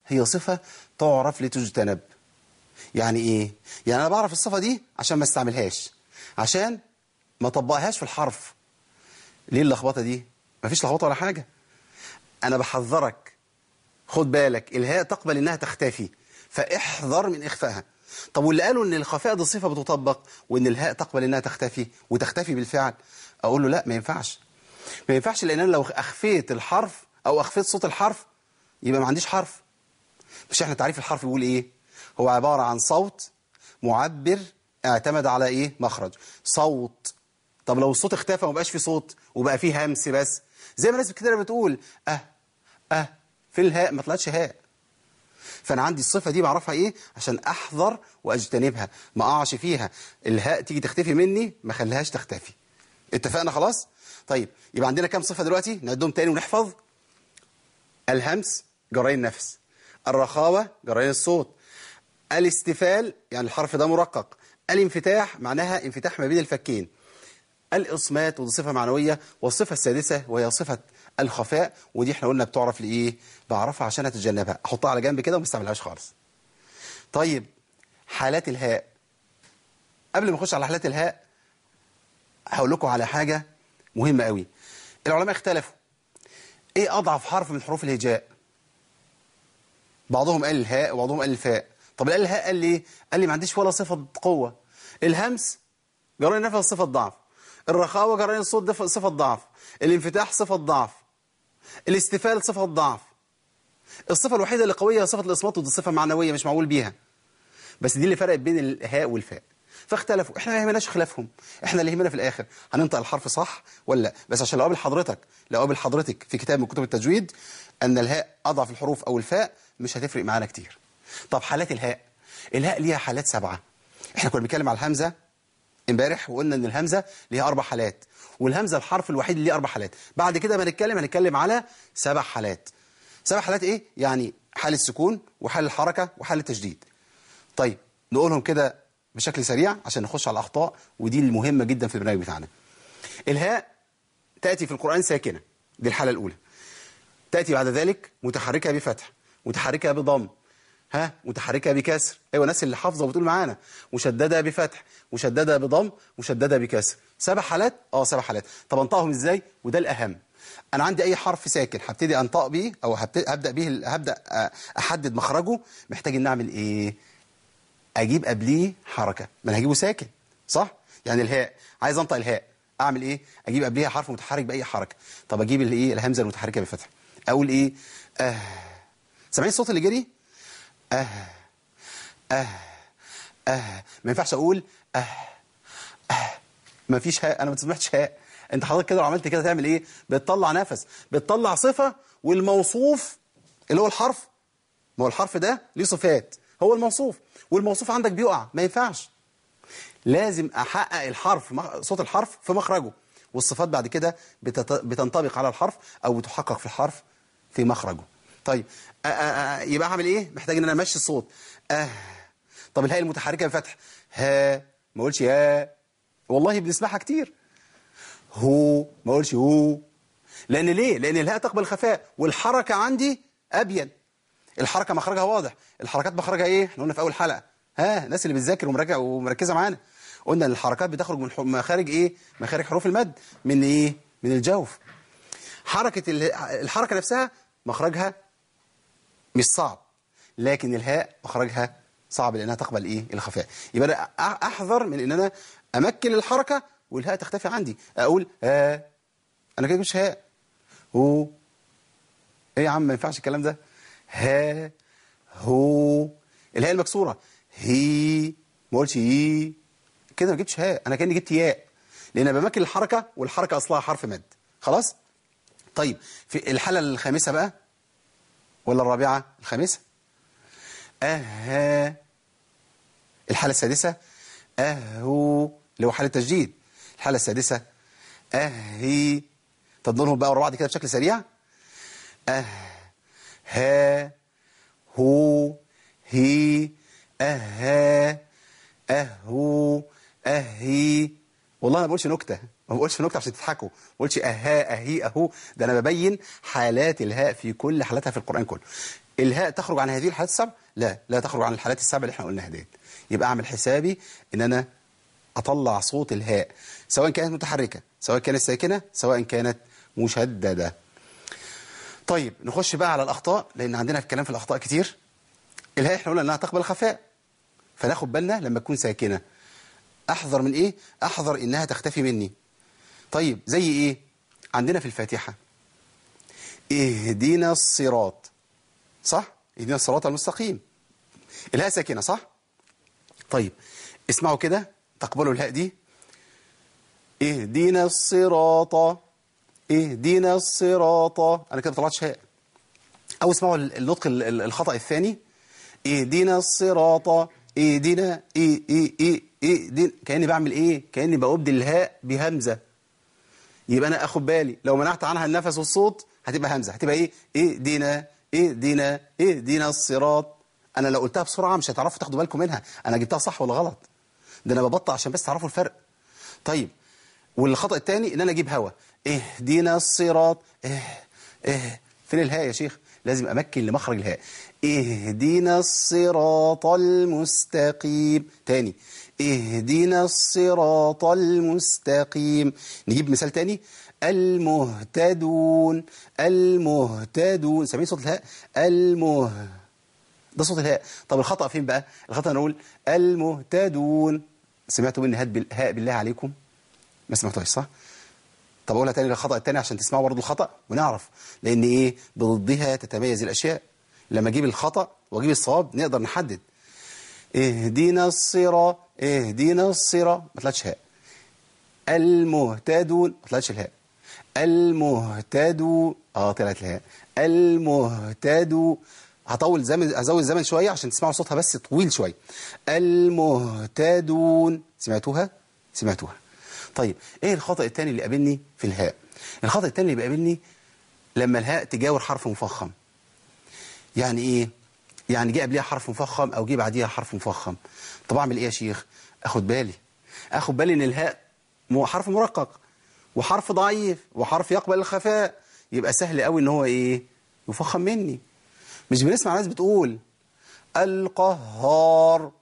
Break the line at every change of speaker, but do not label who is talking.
هي صفة تعرف لتجتنب يعني ايه يعني انا بعرف الصفة دي عشان ما استعملهاش عشان ما طبقهاش في الحرف ليه اللخبطة دي مفيش لخبطة ولا حاجة انا بحذرك خد بالك الهاء تقبل انها تختفي فاحذر من اخفائها طب واللي قالوا ان الخفاء دي صفة بتطبق وان الهاء تقبل انها تختفي وتختفي بالفعل اقول له لا ما ينفعش ما ينفعش لان انا لو اخفيت الحرف او اخفيت صوت الحرف يبقى ما عنديش حرف مش احنا تعريف الحرف بيقول ايه هو عبارة عن صوت معبر اعتمد على ايه مخرج صوت طب لو الصوت اختفى وما بقاش فيه صوت وبقى فيه همس بس زي ما ناس كتير بتقول اه اه في الهاء ما طلعتش هاء فانا عندي الصفه دي بعرفها ايه عشان احذر واجتنبها ما اقعش فيها الهاء تيجي تختفي مني ما خليهاش تختفي اتفقنا خلاص طيب يبقى عندنا كام صفه دلوقتي نعدهم تاني ونحفظ الهمس جرين النفس الرخاوه جرين الصوت الاستفال يعني الحرف ده مرقق الانفتاح معناها انفتاح ما بين الفكين الإصمات ودي صفة معنوية والصفة السادسة وهي صفة الخفاء ودي احنا قلنا بتعرف لإيه بعرفها عشان أتجنبها أحطها على جنب كده وما استعملهاش خالص طيب حالات الهاء قبل ما أخش على حالات الهاء هقول لكم على حاجة مهمة قوي العلماء اختلفوا ايه أضعف حرف من حروف الهجاء بعضهم قال الهاء وبعضهم قال الفاء طب اللي قال الهاء قال لي قال لي ما عنديش ولا صفة قوة الهمس جرين النفس صفة ضعف الرخاوة جرين الصوت صفة ضعف الانفتاح صفة ضعف الاستفال صفة ضعف الصفة الوحيدة اللي قوية هي صفة الإصمات ودي صفة معنوية مش معقول بيها بس دي اللي فرقت بين الهاء والفاء فاختلفوا احنا ما يهمناش خلافهم احنا اللي يهمنا في الاخر هننطق الحرف صح ولا لا بس عشان لو قابل حضرتك لو قابل حضرتك في كتاب من كتب التجويد ان الهاء اضعف الحروف او الفاء مش هتفرق معانا كتير طب حالات الهاء الهاء ليها حالات سبعة احنا كنا بنتكلم على الهمزة امبارح وقلنا ان الهمزة ليها اربع حالات والهمزة الحرف الوحيد اللي ليه اربع حالات بعد كده ما نتكلم هنتكلم على سبع حالات سبع حالات ايه يعني حال السكون وحال الحركة وحال التشديد طيب نقولهم كده بشكل سريع عشان نخش على الاخطاء ودي المهمة جدا في البرنامج بتاعنا الهاء تأتي في القرآن ساكنة دي الحالة الأولى تأتي بعد ذلك متحركة بفتح متحركة بضم ها متحركة بكسر ايوه الناس اللي حافظه وبتقول معانا مشددة بفتح مشددة بضم مشددة بكسر سبع حالات اه سبع حالات طب انطقهم ازاي وده الاهم انا عندي اي حرف ساكن هبتدي انطق بيه او هبدا بيه هبدا احدد مخرجه محتاج ان اعمل ايه اجيب قبليه حركه ما انا هجيبه ساكن صح يعني الهاء عايز انطق الهاء اعمل ايه اجيب قبليها حرف متحرك باي حركه طب اجيب الايه الهمزه المتحركه بفتح اقول ايه اه سامعين الصوت اللي جري اه اه اه ما ينفعش اقول اه اه ما فيش هاء انا ما سمعتش هاء انت حضرتك كده لو عملت كده تعمل ايه بتطلع نفس بتطلع صفه والموصوف اللي هو الحرف ما هو الحرف ده ليه صفات هو الموصوف والموصوف عندك بيقع ما ينفعش لازم احقق الحرف صوت الحرف في مخرجه والصفات بعد كده بتنطبق على الحرف او بتحقق في الحرف في مخرجه طيب آآ آآ يبقى اعمل ايه محتاج ان انا امشي الصوت اه طب الهاء المتحركه بفتح ها ما اقولش يا والله بنسمعها كتير هو ما اقولش هو لان ليه لان الهاء تقبل الخفاء والحركه عندي ابين الحركه مخرجها واضح الحركات مخرجها ايه احنا قلنا في اول حلقه ها الناس اللي بتذاكر ومراجع ومركزه معانا قلنا ان الحركات بتخرج من مخارج ايه مخارج حروف المد من ايه من الجوف حركه الحركه نفسها مخرجها مش صعب لكن الهاء مخرجها صعب لانها تقبل ايه الخفاء يبقى انا احذر من ان انا امكن الحركه والهاء تختفي عندي اقول ها انا كده مش هاء هو ايه يا عم ما ينفعش الكلام ده ها هو الهاء المكسوره هي ما قلتش هي كده ما جبتش هاء انا كاني جبت ياء لان بمكن الحركه والحركه اصلها حرف مد خلاص طيب في الحاله الخامسه بقى ولا الرابعه الخامسه اها الحاله السادسه اهو اللي هو حاله تجديد الحاله السادسه اهي طب نقولهم بقى ورا بعض كده بشكل سريع اه ها هو هي اها اهو اهي والله انا ما بقولش نكته ما بقولش نكته عشان تضحكوا ما بقولش اها اهي اهو ده انا ببين حالات الهاء في كل حالاتها في القران كله الهاء تخرج عن هذه الحالات السبع لا لا تخرج عن الحالات السبع اللي احنا قلناها ديت يبقى اعمل حسابي ان انا اطلع صوت الهاء سواء كانت متحركه سواء كانت ساكنه سواء كانت مشدده طيب نخش بقى على الاخطاء لان عندنا في الكلام في الاخطاء كتير الهاء احنا قلنا انها تقبل خفاء فناخد بالنا لما تكون ساكنه احذر من ايه احذر انها تختفي مني طيب زي ايه عندنا في الفاتحه اهدنا الصراط صح اهدنا الصراط المستقيم الهاء ساكنه صح طيب اسمعوا كده تقبلوا الهاء دي اهدنا الصراط اهدنا الصراط انا كده ما طلعتش هاء او اسمعوا النطق ال- ال- الخطأ الثاني اهدنا الصراط اهدنا ايه ايه ايه ايه دين كاني بعمل ايه كاني بأبدل الهاء بهمزه يبقى انا اخد بالي لو منعت عنها النفس والصوت هتبقى همزه هتبقى ايه ايه دينا ايه دينا ايه دينا الصراط انا لو قلتها بسرعه مش هتعرفوا تاخدوا بالكم منها انا جبتها صح ولا غلط ده انا ببطأ عشان بس تعرفوا الفرق طيب والخطأ الثاني ان انا اجيب هوا اهدنا الصراط اه اه فين الهاء يا شيخ لازم امكن لمخرج الهاء اهدنا الصراط المستقيم تاني اهدنا الصراط المستقيم نجيب مثال تاني المهتدون المهتدون سامعين صوت الهاء المه ده صوت الهاء طب الخطأ فين بقى الخطأ نقول المهتدون سمعتوا مني هاء بال- هاء بالله عليكم ما سمعتوش صح طب اقولها تاني الخطأ التاني عشان تسمعوا برضه الخطأ ونعرف لان ايه بضدها تتميز الاشياء لما اجيب الخطأ واجيب الصواب نقدر نحدد اهدنا الصراط اهدنا الصراط ما طلعتش هاء المهتدون ما طلعتش الهاء المهتدون اه طلعت الهاء المهتدون هطول زمن هزود زمن شويه عشان تسمعوا صوتها بس طويل شويه المهتدون سمعتوها سمعتوها طيب ايه الخطأ الثاني اللي قابلني في الهاء الخطأ الثاني اللي بيقابلني لما الهاء تجاور حرف مفخم يعني ايه يعني جه قبلها حرف مفخم او جه بعديها حرف مفخم طب اعمل ايه يا شيخ اخد بالي اخد بالي ان الهاء مو حرف مرقق وحرف ضعيف وحرف يقبل الخفاء يبقى سهل قوي ان هو ايه يفخم مني مش بنسمع ناس بتقول القهار